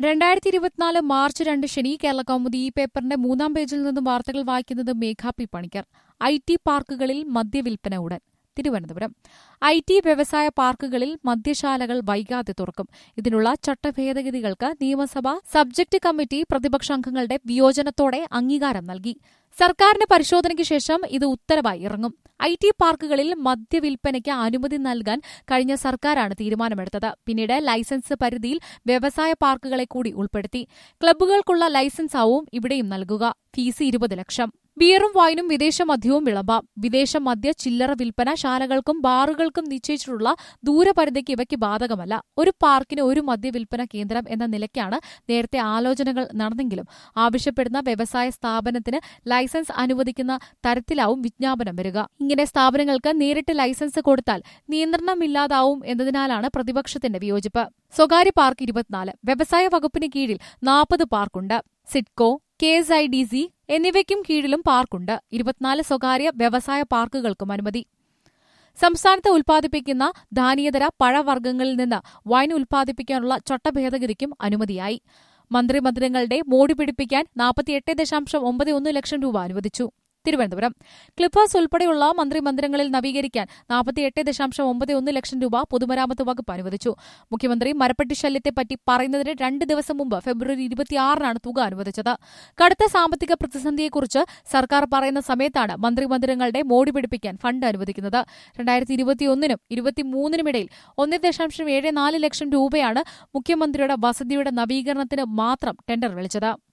രണ്ടായിരത്തി ഇരുപത്തിനാല് മാർച്ച് രണ്ട് ശനി കേരള കൗമുദി ഈ പേപ്പറിന്റെ മൂന്നാം പേജിൽ നിന്നും വാർത്തകൾ വായിക്കുന്നത് Megha P Panicker I T പാർക്കുകളിൽ മദ്യവിൽപ്പന ഉടൻ തിരുവനന്തപുരം ഐ ടി വ്യവസായ പാർക്കുകളിൽ മദ്യശാലകൾ വൈകാതെ തുറക്കും ഇതിനുള്ള ചട്ടഭേദഗതികൾക്ക് നിയമസഭ സബ്ജക്ട് കമ്മിറ്റി പ്രതിപക്ഷാംഗങ്ങളുടെ വിയോജനത്തോടെ അംഗീകാരം നൽകി സർക്കാരിന്റെ പരിശോധനയ്ക്ക് ശേഷം ഇത് ഉത്തരവായി ഇറങ്ങും ഐ ടി പാർക്കുകളിൽ മദ്യവിൽപ്പനയ്ക്ക് അനുമതി നൽകാൻ കഴിഞ്ഞ സർക്കാരാണ് തീരുമാനമെടുത്തത് പിന്നീട് ലൈസൻസ് പരിധിയിൽ വ്യവസായ പാർക്കുകളെ കൂടി ഉൾപ്പെടുത്തി ക്ലബ്ബുകൾക്കുള്ള ലൈസൻസ് ആവും ഇവിടെയും നൽകുക ഫീസ് ഇരുപത് ലക്ഷം ബിയറും വൈനും വിദേശ മദ്യവും വിളമ്പാം വിദേശ മദ്യ ചില്ലറ വിൽപ്പന ശാലകൾക്കും ബാറുകൾക്കും നിശ്ചയിച്ചിട്ടുള്ള ദൂരപരിധിക്ക് ഇവയ്ക്ക് ബാധകമല്ല ഒരു പാർക്കിന് ഒരു മദ്യവിൽപ്പന കേന്ദ്രം എന്ന നിലയ്ക്കാണ് നേരത്തെ ആലോചനകൾ നടന്നെങ്കിലും ആവശ്യപ്പെടുന്ന വ്യവസായ സ്ഥാപനത്തിന് ലൈസൻസ് അനുവദിക്കുന്ന തരത്തിലാവും വിജ്ഞാപനം വരിക ഇങ്ങനെ സ്ഥാപനങ്ങൾക്ക് നേരിട്ട് ലൈസൻസ് കൊടുത്താൽ നിയന്ത്രണമില്ലാതാവും എന്നതിനാലാണ് പ്രതിപക്ഷത്തിന്റെ വിയോജിപ്പ് സ്വകാര്യ പാർക്ക് ഇരുപത്തിനാല് വ്യവസായ വകുപ്പിന് കീഴിൽ നാൽപ്പത് പാർക്കുണ്ട് SIDCO K S I D C എന്നിവയ്ക്കും കീഴിലും പാർക്കുണ്ട് ഇരുപത്തിനാല് സ്വകാര്യ വ്യവസായ പാർക്കുകൾക്കും അനുമതി സംസ്ഥാനത്ത് ഉൽപ്പാദിപ്പിക്കുന്ന ധാന്യേതര പഴവർഗ്ഗങ്ങളിൽ നിന്ന് വൈൻ ഉൽപ്പാദിപ്പിക്കാനുള്ള ചട്ടഭേദഗതിക്കും അനുമതിയായി മന്ത്രിമന്ദിരങ്ങളുടെ മോടി പിടിപ്പിക്കാൻ നാൽപ്പത്തിയെട്ട് ദശാംശം ഒമ്പത് ഒന്ന് ലക്ഷം രൂപ അനുവദിച്ചു തിരുവനന്തപുരം ക്ലിപ്പേഴ്സ് ഉൾപ്പെടെയുള്ള മന്ത്രിമന്ദിരങ്ങളിൽ നവീകരിക്കാൻ നാൽപ്പത്തിയെട്ട് ദശാംശം ഒമ്പത് ഒന്ന് ലക്ഷം രൂപ പൊതുമരാമത്ത് വകുപ്പ് അനുവദിച്ചു മുഖ്യമന്ത്രി മരപ്പെട്ടി ശല്യത്തെപ്പറ്റി പറയുന്നതിന് രണ്ട് ദിവസം മുമ്പ് ഫെബ്രുവരി ഇരുപത്തിയാറിനാണ് തുക അനുവദിച്ചത് കടുത്ത സാമ്പത്തിക പ്രതിസന്ധിയെക്കുറിച്ച് സർക്കാർ പറയുന്ന സമയത്താണ് മന്ത്രിമന്ദിരങ്ങളുടെ മോടി പിടിപ്പിക്കാൻ ഫണ്ട് അനുവദിക്കുന്നത് രണ്ടായിരത്തി ഇരുപത്തിയൊന്നിനും ഇരുപത്തിമൂന്നിനുമിടയിൽ ഒന്ന് ദശാംശം ഏഴ് നാല് ലക്ഷം രൂപയാണ് മുഖ്യമന്ത്രിയുടെ വസതിയുടെ നവീകരണത്തിന് മാത്രം ടെൻഡർ വിളിച്ചത്